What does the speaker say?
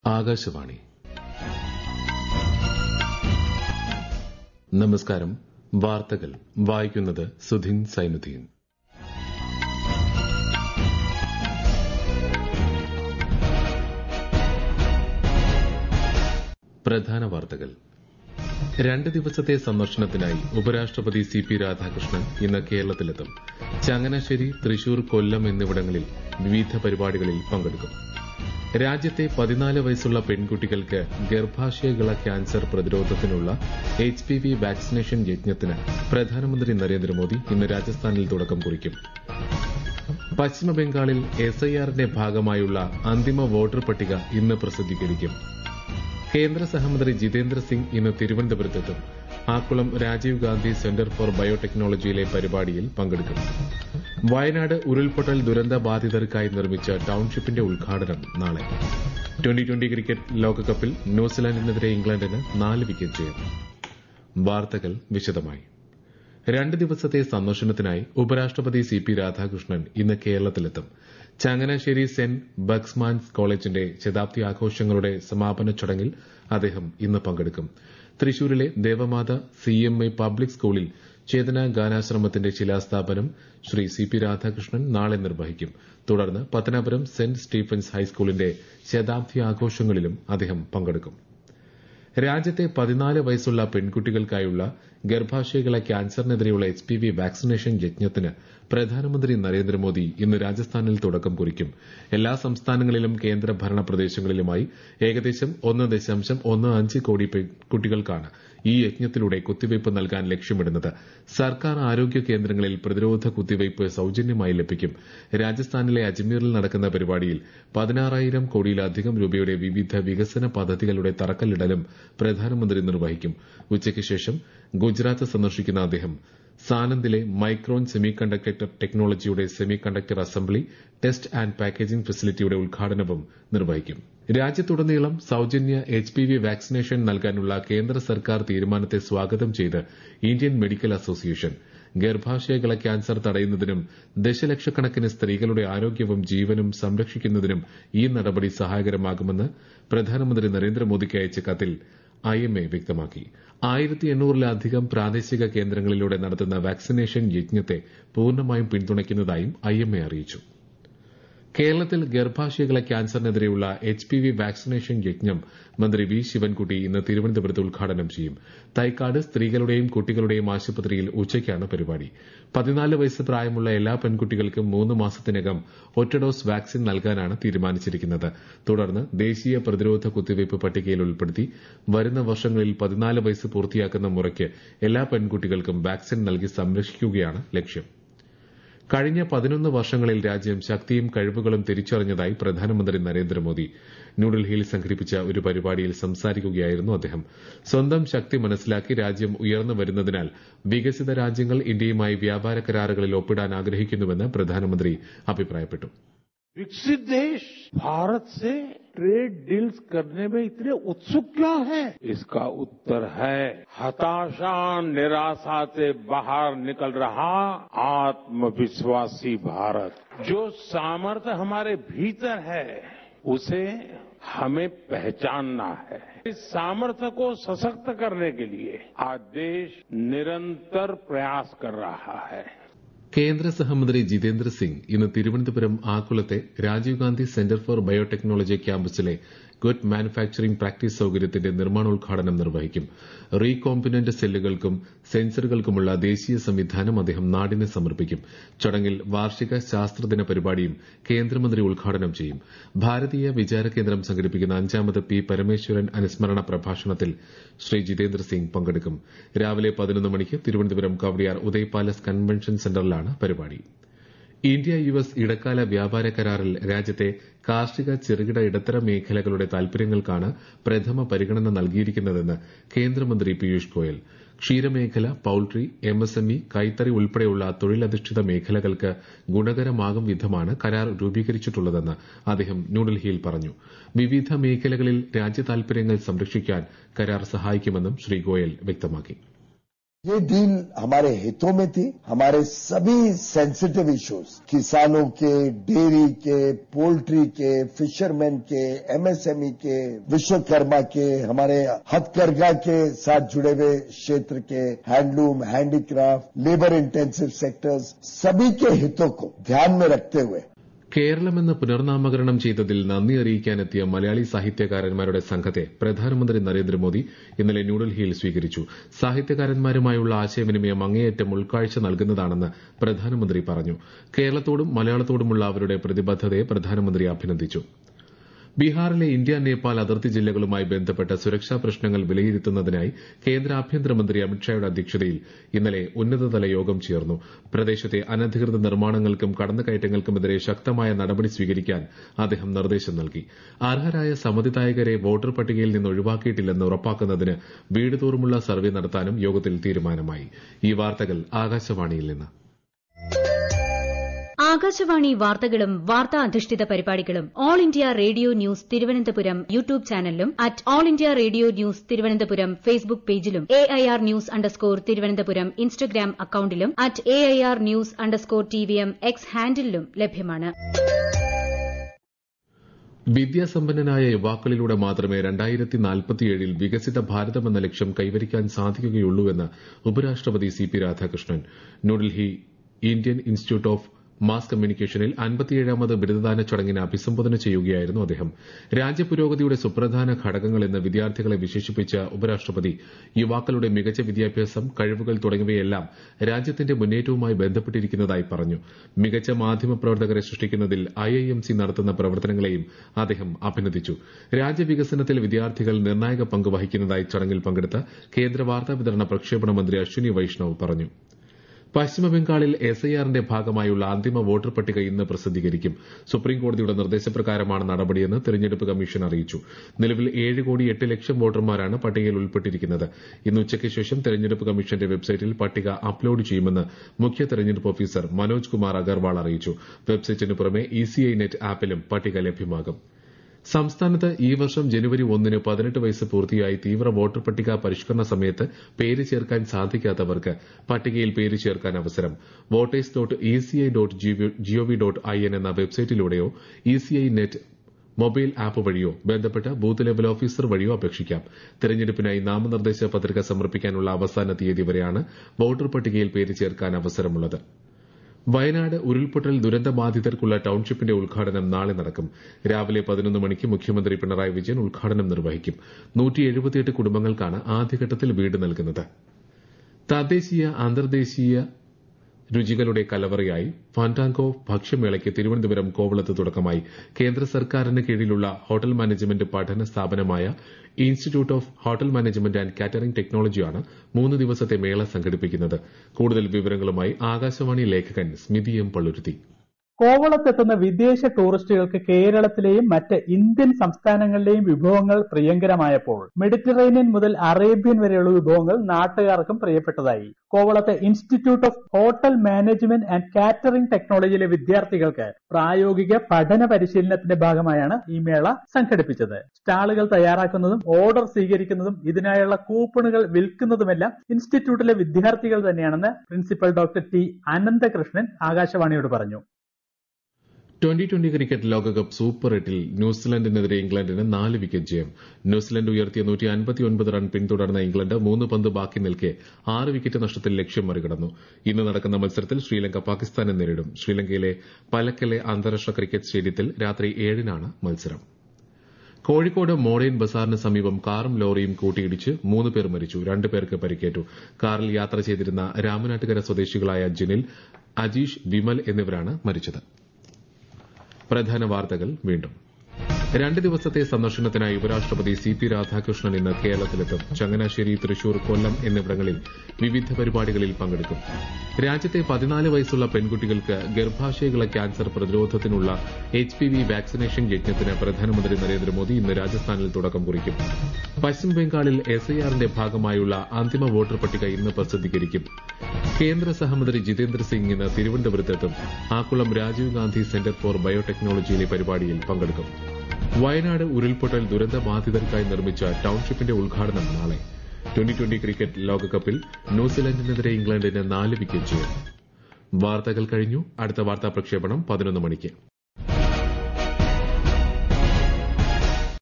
ആകാശവാണി നമസ്കാരം വാർത്തകൾ വായിക്കുന്നത് സുധിൻ സൈനുദ്ദീൻ പ്രധാന വാർത്തകൾ രണ്ട് ദിവസത്തെ സന്ദർശനത്തിനായി ഉപരാഷ്ട്രപതി സി പി രാധാകൃഷ്ണൻ ഇന്ന് കേരളത്തിലെത്തും ചങ്ങനാശ്ശേരി തൃശൂർ കൊല്ലം എന്നിവിടങ്ങളിൽ വിവിധ പരിപാടികളിൽ പങ്കെടുക്കും രാജ്യത്തെ പതിനാല് വയസ്സുള്ള പെൺകുട്ടികൾക്ക് ഗർഭാശയകള ക്യാൻസർ പ്രതിരോധത്തിനുള്ള എച്ച് പി വി വാക്സിനേഷൻ യജ്ഞത്തിന് പ്രധാനമന്ത്രി നരേന്ദ്രമോദി ഇന്ന് രാജസ്ഥാനിൽ തുടക്കം കുറിക്കും പശ്ചിമബംഗാളിൽ എസ് ഐ ആറിന്റെ ഭാഗമായുള്ള അന്തിമ വോട്ടർ പട്ടിക ഇന്ന് പ്രസിദ്ധീകരിക്കും കേന്ദ്ര സഹമന്ത്രി ജിതേന്ദ്ര സിംഗ് ഇന്ന് തിരുവനന്തപുരത്തെത്തും ആക്കുളം രാജീവ് ഗാന്ധി സെന്റർ ഫോർ ബയോടെക്നോളജിയിലെ പരിപാടിയിൽ പങ്കെടുക്കും വയനാട് ഉരുൾപൊട്ടൽ ദുരന്ത ബാധിതർക്കായി നിർമ്മിച്ച ടൌൺഷിപ്പിന്റെ ഉദ്ഘാടനം നാളെ ട്വന്റി ട്വന്റി ക്രിക്കറ്റ് ലോകകപ്പിൽ ന്യൂസിലാൻഡിനെതിരെ ഇംഗ്ലണ്ടിന് നാല് വിക്കറ്റ് ജയം വാർത്തകൾ വിശദമായി രണ്ട് ദിവസത്തെ സന്ദർശനത്തിനായി ഉപരാഷ്ട്രപതി സി പി രാധാകൃഷ്ണൻ ഇന്ന് കേരളത്തിലെത്തും ചങ്ങനാശ്ശേരി സെന്റ് ബക്സ്മാൻസ് കോളേജിന്റെ ശതാബ്ദി ആഘോഷങ്ങളുടെ സമാപന ചടങ്ങിൽ അദ്ദേഹം ഇന്ന് പങ്കെടുക്കും തൃശൂരിലെ Devamatha C M I public സ്കൂളിൽ ചേതന ഗാനാശ്രമത്തിന്റെ ശിലാസ്ഥാപനം ശ്രീ സി പി രാധാകൃഷ്ണൻ നാളെ നിർവഹിക്കും തുടർന്ന് പത്തനാപുരം സെന്റ് സ്റ്റീഫൻസ് ഹൈസ്കൂളിന്റെ ശതാബ്ദി ആഘോഷങ്ങളിലും അദ്ദേഹം പങ്കെടുക്കും രാജ്യത്തെ പതിനാല് വയസ്സുള്ള പെൺകുട്ടികൾക്കായുള്ള ഗർഭാശയകള ക്യാൻസറിനെതിരെയുള്ള എച്ച് പി വി വാക്സിനേഷൻ യജ്ഞത്തിന് പ്രധാനമന്ത്രി നരേന്ദ്രമോദി ഇന്ന് രാജസ്ഥാനിൽ തുടക്കം കുറിക്കും എല്ലാ സംസ്ഥാനങ്ങളിലും കേന്ദ്രഭരണ പ്രദേശങ്ങളിലുമായി ഏകദേശം ഒന്ന് ദശാംശം ഒന്ന് അഞ്ച് കോടി കുട്ടികൾക്കാണ് ഈ യജ്ഞത്തിലൂടെ കുത്തിവയ്പ് നൽകാൻ ലക്ഷ്യമിടുന്നത് സർക്കാർ ആരോഗ്യ കേന്ദ്രങ്ങളിൽ പ്രതിരോധ കുത്തിവയ്പ് സൌജന്യമായി ലഭിക്കും രാജസ്ഥാനിലെ അജ്മീറിൽ നടക്കുന്ന പരിപാടിയിൽ പതിനാറായിരം കോടിയിലധികം രൂപയുടെ വിവിധ വികസന പദ്ധതികളുടെ തറക്കല്ലിടലും പ്രധാനമന്ത്രി നിർവഹിക്കും ഉച്ചയ്ക്ക് ശേഷം ഗുജറാത്ത് സന്ദർശിക്കുന്ന അദ്ദേഹം സാനന്ദിലെ മൈക്രോൺ സെമി കണ്ടക്ടർ ടെക്നോളജിയുടെ semiconductor assembly test and packaging ഫെസിലിറ്റിയുടെ ഉദ്ഘാടനവും നിർവഹിക്കും രാജ്യത്തുടനീളം സൌജന്യ എച്ച് പി വി വാക്സിനേഷൻ നൽകാനുള്ള കേന്ദ്ര സർക്കാർ തീരുമാനത്തെ സ്വാഗതം ചെയ്ത് ഇന്ത്യൻ മെഡിക്കൽ അസോസിയേഷൻ ഗർഭാശയകള ക്യാൻസർ തടയുന്നതിനും ദശലക്ഷക്കണക്കിന് സ്ത്രീകളുടെ ആരോഗ്യവും ജീവനും സംരക്ഷിക്കുന്നതിനും ഈ നടപടി സഹായകരമാകുമെന്ന് പ്രധാനമന്ത്രി നരേന്ദ്രമോദിക്ക് അയച്ച കത്തിൽ ഐ എം എ വ്യക്തമാക്കി ആയിരത്തി എണ്ണൂറിലധികം പ്രാദേശിക കേന്ദ്രങ്ങളിലൂടെ നടത്തുന്ന വാക്സിനേഷൻ യജ്ഞത്തെ പൂർണ്ണമായും പിന്തുണയ്ക്കുന്നതായും ഐ എം എ അറിയിച്ചു കേരളത്തിൽ ഗർഭാശയകള ക്യാൻസറിനെതിരെയുള്ള എച്ച് പി വി വാക്സിനേഷൻ യജ്ഞം മന്ത്രി വി ശിവൻകുട്ടി ഇന്ന് തിരുവനന്തപുരത്ത് ഉദ്ഘാടനം ചെയ്യും തൈക്കാട് സ്ത്രീകളുടെയും കുട്ടികളുടെയും ആശുപത്രിയിൽ ഉച്ചയ്ക്കാണ് പരിപാടി പതിനാല് വയസ്സ് പ്രായമുള്ള എല്ലാ പെൺകുട്ടികൾക്കും മൂന്ന് മാസത്തിനകം ഒറ്റ ഡോസ് വാക്സിൻ നൽകാനാണ് തീരുമാനിച്ചിരിക്കുന്നത് തുടർന്ന് ദേശീയ പ്രതിരോധ കുത്തിവയ്പ് പട്ടികയിൽ ഉൾപ്പെടുത്തി വരുന്ന വർഷങ്ങളിൽ പതിനാല് വയസ്സ് പൂർത്തിയാക്കുന്ന മുറയ്ക്ക് എല്ലാ പെൺകുട്ടികൾക്കും വാക്സിൻ നൽകി സംരക്ഷിക്കുകയാണ് ലക്ഷ്യം കഴിഞ്ഞ പതിനൊന്ന് വർഷങ്ങളിൽ രാജ്യം ശക്തിയും കഴിവുകളും തിരിച്ചറിഞ്ഞതായി പ്രധാനമന്ത്രി നരേന്ദ്രമോദി ന്യൂഡൽഹിയിൽ സംഘടിപ്പിച്ച ഒരു പരിപാടിയിൽ സംസാരിക്കുകയായിരുന്നു അദ്ദേഹം സ്വന്തം ശക്തി മനസ്സിലാക്കി രാജ്യം ഉയർന്നു വരുന്നതിനാൽ വികസിത രാജ്യങ്ങൾ ഇന്ത്യയുമായി വ്യാപാര കരാറുകളിൽ ഒപ്പിടാൻ ആഗ്രഹിക്കുന്നുവെന്ന് പ്രധാനമന്ത്രി അഭിപ്രായപ്പെട്ടു विकसित देश भारत से ट्रेड डील्स करने में इतने उत्सुक क्यों है इसका उत्तर है हताशा निराशा से बाहर निकल रहा आत्मविश्वासी भारत जो सामर्थ्य हमारे भीतर है उसे हमें पहचानना है इस सामर्थ्य को सशक्त करने के लिए आज देश निरंतर प्रयास कर रहा है കേന്ദ്ര സഹമന്ത്രി ജിതേന്ദ്ര സിംഗ് ഇന്ന് തിരുവനന്തപുരം ആക്കുളത്തെ Rajiv Gandhi centre for biotechnology ക്യാമ്പസിലെ ഗുഡ് മാനുഫാക്ചറിംഗ് പ്രാക്ടീസ് സൌകര്യത്തിന്റെ നിർമ്മാണോദ്ഘാടനം നിർവഹിക്കും റീകോമ്പിനന്റ് സെല്ലുകൾക്കും സെൻസറുകൾക്കുമുള്ള ദേശീയ സംവിധാനം അദ്ദേഹം നാടിന് സമർപ്പിക്കും ചടങ്ങിൽ വാർഷിക ശാസ്ത്രദിന പരിപാടിയും കേന്ദ്രമന്ത്രി ഉദ്ഘാടനം ചെയ്യും ഭാരതീയ വിചാര കേന്ദ്രം സംഘടിപ്പിക്കുന്ന അഞ്ചാമത് പി പരമേശ്വരൻ അനുസ്മരണ പ്രഭാഷണത്തിൽ ശ്രീ ജിതേന്ദ്ര സിംഗ് പങ്കെടുക്കും രാവിലെ പതിനൊന്ന് മണിക്ക് തിരുവനന്തപുരം കവടിയാർ ഉദയ് പാലസ് കൺവെൻഷൻ സെന്ററിലാണ് പരിപാടി ഇന്ത്യ യു എസ് ഇടക്കാല വ്യാപാര കരാറിൽ രാജ്യത്തെ കാർഷിക ചെറുകിട ഇടത്തരം മേഖലകളുടെ താൽപര്യങ്ങൾക്കാണ് പ്രഥമ പരിഗണന നൽകിയിരിക്കുന്നതെന്ന് കേന്ദ്രമന്ത്രി പീയൂഷ് ഗോയൽ ക്ഷീരമേഖല പൌൾട്രി എംഎസ്എംഇ കൈത്തറി ഉൾപ്പെടെയുള്ള തൊഴിലധിഷ്ഠിത മേഖലകൾക്ക് ഗുണകരമാകും വിധമാണ് കരാർ രൂപീകരിച്ചിട്ടുള്ളതെന്ന് അദ്ദേഹം ന്യൂഡൽഹിയിൽ പറഞ്ഞു വിവിധ മേഖലകളിൽ രാജ്യ താൽപര്യങ്ങൾ സംരക്ഷിക്കാൻ കരാർ സഹായിക്കുമെന്നും ശ്രീ ഗോയൽ വ്യക്തമാക്കി ये डील हमारे हितों में थी हमारे सभी सेंसिटिव इश्यूज किसानों के डेयरी के पोल्ट्री के फिशरमैन के एमएसएमई के विश्वकर्मा के हमारे हथकरघा के साथ जुड़े हुए क्षेत्र के handloom handicraft labour intensive sectors सभी के हितों को ध्यान में रखते हुए കേരളമെന്ന് പുനർനാമകരണം ചെയ്തതിൽ നന്ദി അറിയിക്കാനെത്തിയ മലയാളി സാഹിത്യകാരന്മാരുടെ സംഘത്തെ പ്രധാനമന്ത്രി നരേന്ദ്രമോദി ഇന്നലെ ന്യൂഡൽഹിയിൽ സ്വീകരിച്ചു സാഹിത്യകാരന്മാരുമായുള്ള ആശയവിനിമയം അങ്ങേയറ്റം ഉൾക്കാഴ്ച നൽകുന്നതാണെന്ന് പ്രധാനമന്ത്രി പറഞ്ഞു കേരളത്തോടും മലയാളത്തോടുമുള്ള അവരുടെ പ്രതിബദ്ധതയെ പ്രധാനമന്ത്രി അഭിനന്ദിച്ചു ബീഹാറിലെ ഇന്ത്യ നേപ്പാൾ അതിർത്തി ജില്ലകളുമായി ബന്ധപ്പെട്ട സുരക്ഷാ പ്രശ്നങ്ങൾ വിലയിരുത്തുന്നതിനായി കേന്ദ്ര ആഭ്യന്തരമന്ത്രി അമിത്ഷായുടെ അധ്യക്ഷതയിൽ ഇന്നലെ ഉന്നതതല യോഗം ചേർന്നു പ്രദേശത്തെ അനധികൃത നിർമ്മാണങ്ങൾക്കും കടന്നുകയറ്റങ്ങൾക്കുമെതിരെ ശക്തമായ നടപടി സ്വീകരിക്കാൻ അദ്ദേഹം നിർദ്ദേശം നൽകി അർഹരായ സമ്മതിദായകരെ വോട്ടർ പട്ടികയിൽ നിന്ന് ഒഴിവാക്കിയിട്ടില്ലെന്ന് ഉറപ്പാക്കുന്നതിന് വീട് തോറുമുള്ള സർവേ നടത്താനും യോഗത്തിൽ തീരുമാനമായി ഈ വാർത്തകൾ ആകാശവാണിയിൽ നിന്ന് ആകാശവാണി വാർത്തകളും വാർത്താ അധിഷ്ഠിത പരിപാടികളും All India Radio News Thiruvananthapuram YouTube ചാനലിലും at All India Radio News Thiruvananthapuram Facebook പേജിലും A I R news underscore Thiruvananthapuram Instagram അക്കൌണ്ടിലും at A I R news underscore T V M X ഹാൻഡിലും ലഭ്യമാണ് വിദ്യാസമ്പന്നനായ യുവാക്കളിലൂടെ മാത്രമേ രണ്ടായിരത്തി നാൽപ്പത്തിയേഴിൽ വികസിത ഭാരതമെന്ന ലക്ഷ്യം കൈവരിക്കാൻ സാധിക്കുകയുള്ളൂവെന്ന് ഉപരാഷ്ട്രപതി C P Radhakrishnan New Delhi Indian Institute of Mass കമ്മ്യൂണിക്കേഷനിൽ അൻപത്തിയേഴാമത് ബിരുദദാന ചടങ്ങിനെ അഭിസംബോധന ചെയ്യുകയായിരുന്നു അദ്ദേഹം രാജ്യപുരോഗതിയുടെ സുപ്രധാന ഘടകങ്ങളെന്ന് വിദ്യാർത്ഥികളെ വിശേഷിപ്പിച്ച ഉപരാഷ്ട്രപതി യുവാക്കളുടെ മികച്ച വിദ്യാഭ്യാസം കഴിവുകൾ തുടങ്ങിയവയെല്ലാം രാജ്യത്തിന്റെ മുന്നേറ്റവുമായി ബന്ധപ്പെട്ടിരിക്കുന്നതായി പറഞ്ഞു മികച്ച മാധ്യമപ്രവർത്തകരെ സൃഷ്ടിക്കുന്നതിൽ ഐഐഎംസി നടത്തുന്ന പ്രവർത്തനങ്ങളെയും അദ്ദേഹം അഭിനന്ദിച്ചു രാജ്യവികസനത്തിൽ വിദ്യാർത്ഥികൾ നിർണായക പങ്ക് വഹിക്കുന്നതായി ചടങ്ങിൽ പങ്കെടുത്ത കേന്ദ്ര വാർത്താ വിതരണ പ്രക്ഷേപണ മന്ത്രി അശ്വിനി വൈഷ്ണവ് പറഞ്ഞു പശ്ചിമബംഗാളിൽ എസ്ഐആറിന്റെ ഭാഗമായുള്ള അന്തിമ വോട്ടർ പട്ടിക ഇന്ന് പ്രസിദ്ധീകരിക്കും സുപ്രീംകോടതിയുടെ നിർദ്ദേശപ്രകാരമാണ് നടപടിയെന്ന് തെരഞ്ഞെടുപ്പ് കമ്മീഷൻ അറിയിച്ചു നിലവിൽ ഏഴ് കോടി എട്ട് ലക്ഷം വോട്ടർമാരാണ് പട്ടികയിൽ ഉൾപ്പെട്ടിരിക്കുന്നത് ഇന്ന് ഉച്ചയ്ക്ക് ശേഷം തെരഞ്ഞെടുപ്പ് കമ്മീഷന്റെ വെബ്സൈറ്റിൽ പട്ടിക അപ്ലോഡ് ചെയ്യുമെന്ന് മുഖ്യ തെരഞ്ഞെടുപ്പ് ഓഫീസർ മനോജ് കുമാർ അഗർവാൾ അറിയിച്ചു വെബ്സൈറ്റിന് പുറമെ ഇസിഐ നെറ്റ് ആപ്പിലും പട്ടിക ലഭ്യമാകും സംസ്ഥാനത്ത് ഈ വർഷം ജനുവരി ഒന്നിന് പതിനെട്ട് വയസ്സ് പൂർത്തിയായി തീവ്ര വോട്ടർ പട്ടിക പരിഷ്കരണ സമയത്ത് പേര് ചേർക്കാൻ സാധിക്കാത്തവർക്ക് പട്ടികയിൽ പേര് ചേർക്കാൻ അവസരം voters dot E C I dot G O V dot I N എന്ന വെബ്സൈറ്റിലൂടെയോ ഇസിഐ നെറ്റ് മൊബൈൽ ആപ്പ് വഴിയോ ബന്ധപ്പെട്ട ബൂത്ത് ലെവൽ ഓഫീസർ വഴിയോ അപേക്ഷിക്കാം തെരഞ്ഞെടുപ്പിനായി നാമനിർദ്ദേശ പത്രിക സമർപ്പിക്കാനുള്ള അവസാന തീയതി വരെയാണ് വോട്ടർ പട്ടികയിൽ പേര് ചേർക്കാൻ അവസരമുള്ളത് വയനാട് ഉരുൾപൊട്ടൽ ദുരന്തബാധിതർക്കുള്ള ടൌൺഷിപ്പിന്റെ ഉദ്ഘാടനം നാളെ നടക്കും രാവിലെ പതിനൊന്ന് മണിക്ക് മുഖ്യമന്ത്രി പിണറായി വിജയൻ ഉദ്ഘാടനം നിർവഹിക്കും കുടുംബങ്ങൾക്കാണ് ആദ്യഘട്ടത്തിൽ വീട് നൽകുന്നത് തദ്ദേശീയ അന്തർദേശീയ രുചികളുടെ കലവറയായി ഫാന്റാങ്കോ ഭക്ഷ്യമേളയ്ക്ക് തിരുവനന്തപുരം കോവളത്ത് തുടക്കമായി കേന്ദ്ര സർക്കാരിന് കീഴിലുള്ള ഹോട്ടൽ മാനേജ്മെന്റ് പഠന സ്ഥാപനമായ Institute of Hotel Management and Catering ടെക്നോളജിയാണ് മൂന്ന് ദിവസത്തെ മേള സംഘടിപ്പിക്കുന്നത് കൂടുതൽ വിവരങ്ങളുമായി ആകാശവാണി ലേഖകൻ സ്മിതി എം പള്ളുരുത്തി കോവളത്തെത്തുന്ന വിദേശ ടൂറിസ്റ്റുകൾക്ക് കേരളത്തിലെയും മറ്റ് ഇന്ത്യൻ സംസ്ഥാനങ്ങളിലെയും വിഭവങ്ങൾ പ്രിയങ്കരമായപ്പോൾ മെഡിറ്ററേനിയൻ മുതൽ അറേബ്യൻ വരെയുള്ള വിഭവങ്ങൾ നാട്ടുകാർക്കും പ്രിയപ്പെട്ടതായി കോവളത്തെ Institute of Hotel Management and Catering ടെക്നോളജിയിലെ വിദ്യാർത്ഥികൾക്ക് പ്രായോഗിക പഠന പരിശീലനത്തിന്റെ ഭാഗമായാണ് ഈ മേള സംഘടിപ്പിച്ചത് സ്റ്റാളുകൾ തയ്യാറാക്കുന്നതും ഓർഡർ സ്വീകരിക്കുന്നതും ഇതിനായുള്ള കൂപ്പണുകൾ വിൽക്കുന്നതുമെല്ലാം ഇൻസ്റ്റിറ്റ്യൂട്ടിലെ വിദ്യാർത്ഥികൾ തന്നെയാണെന്ന് പ്രിൻസിപ്പൽ ഡോക്ടർ ടി അനന്തകൃഷ്ണൻ ആകാശവാണിയോട് പറഞ്ഞു ട്വന്റി ട്വന്റി ക്രിക്കറ്റ് ലോകകപ്പ് സൂപ്പർ എട്ടിൽ ന്യൂസിലൻഡിനെതിരെ ഇംഗ്ലണ്ടിന് നാല് വിക്കറ്റ് ജയം ന്യൂസിലൻഡ് ഉയർത്തിയ നൂറ്റി അൻപത്തിയൊൻപത് റൺ പിന്തുടർന്ന ഇംഗ്ലണ്ട് മൂന്ന് പന്ത് ബാക്കി നിൽക്കെ ആറ് വിക്കറ്റ് നഷ്ടത്തിൽ ലക്ഷ്യം മറികടന്നു ഇന്ന് നടക്കുന്ന മത്സരത്തിൽ ശ്രീലങ്ക പാകിസ്ഥാനെ നേരിടും ശ്രീലങ്കയിലെ പലക്കലെ അന്താരാഷ്ട്ര ക്രിക്കറ്റ് സ്റ്റേഡിയത്തിൽ രാത്രി ഏഴിനാണ് മത്സരം കോഴിക്കോട് മോഡേൺ ബസാറിന് സമീപം കാറും ലോറിയും കൂട്ടിയിടിച്ച് മൂന്ന് പേർ മരിച്ചു രണ്ട് പേർക്ക് പരിക്കേറ്റു കാറിൽ യാത്ര ചെയ്തിരുന്ന രാമനാട്ടുകര സ്വദേശികളായ ജിനിൽ അജീഷ് വിമൽ എന്നിവരാണ് മരിച്ചത് പ്രധാന വാർത്തകൾ വീണ്ടും രണ്ട് ദിവസത്തെ സന്ദർശനത്തിനായി ഉപരാഷ്ട്രപതി സി പി രാധാകൃഷ്ണൻ ഇന്ന് കേരളത്തിലെത്തും ചങ്ങനാശ്ശേരി തൃശൂർ കൊല്ലം എന്നിവിടങ്ങളിൽ വിവിധ പരിപാടികളിൽ പങ്കെടുക്കും രാജ്യത്തെ പതിനാല് വയസ്സുള്ള പെൺകുട്ടികൾക്ക് ഗർഭാശയകള ക്യാൻസർ പ്രതിരോധത്തിനുള്ള എച്ച് പി വി വാക്സിനേഷൻ യജ്ഞത്തിന് പ്രധാനമന്ത്രി നരേന്ദ്രമോദി ഇന്ന് രാജസ്ഥാനിൽ തുടക്കം കുറിക്കും പശ്ചിമ ബംഗാളിൽ എസ്ഐആറിന്റെ ഭാഗമായുള്ള അന്തിമ വോട്ടർ പട്ടിക ഇന്ന് പ്രസിദ്ധീകരിക്കും കേന്ദ്ര സഹമന്ത്രി ജിതേന്ദ്ര സിംഗ് ഇന്ന് തിരുവനന്തപുരത്തെത്തും ആക്കുളം രാജീവ് ഗാന്ധി സെന്റർ ഫോർ ബയോടെക്നോളജിയിലെ പരിപാടിയിൽ പങ്കെടുക്കും വയനാട് ഉരുൾപൊട്ടൽ ദുരന്തബാധിതർക്കായി നിർമ്മിച്ച ടൌൺഷിപ്പിന്റെ ഉദ്ഘാടനം നാളെ ട്വന്റി ട്വന്റി ക്രിക്കറ്റ് ലോകകപ്പിൽ ന്യൂസിലൻഡിനെതിരെ ഇംഗ്ലണ്ടിന് നാല് വിക്കറ്റ് ജയം വാർത്തകൾ കഴിഞ്ഞു അടുത്ത വാർത്താ പ്രക്ഷേപണം പതിനൊന്ന് മണിക്ക്